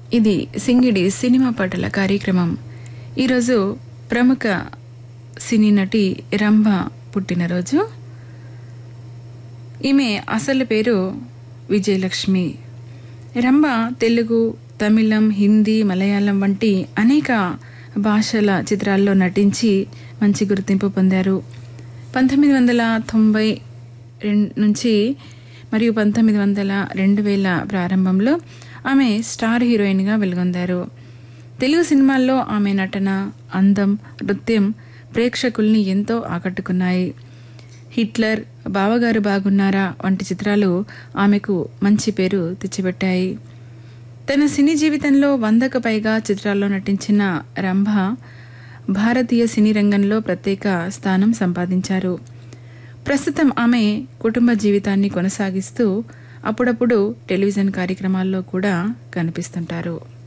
ఇది సింగిడి సినిమా పాటల కార్యక్రమం ఈరోజు ప్రముఖ సినీ నటి రంభ పుట్టినరోజు ఈమె అసలు పేరు విజయలక్ష్మి రంభ తెలుగు తమిళం హిందీ మలయాళం వంటి అనేక భాషల చిత్రాల్లో నటించి మంచి గుర్తింపు పొందారు పంతొమ్మిది వందల తొంభై రెం- నుంచి మరియు పంతొమ్మిది వందల రెండు వేల ప్రారంభంలో ఆమె స్టార్ హీరోయిన్గా వెలుగొందారు తెలుగు సినిమాల్లో ఆమె నటన అందం నృత్యం ప్రేక్షకుల్ని ఎంతో ఆకట్టుకున్నాయి హిట్లర్ బావగారు బాగున్నారా వంటి చిత్రాలు ఆమెకు మంచి పేరు తెచ్చిపెట్టాయి తన సినీ జీవితంలో వందకు పైగా చిత్రాల్లో నటించిన రంభ భారతీయ సినీ రంగంలో ప్రత్యేక స్థానం సంపాదించారు ప్రస్తుతం ఆమె కుటుంబ జీవితాన్ని కొనసాగిస్తూ అప్పుడప్పుడు టెలివిజన్ కార్యక్రమాల్లో కూడా కనిపిస్తుంటారు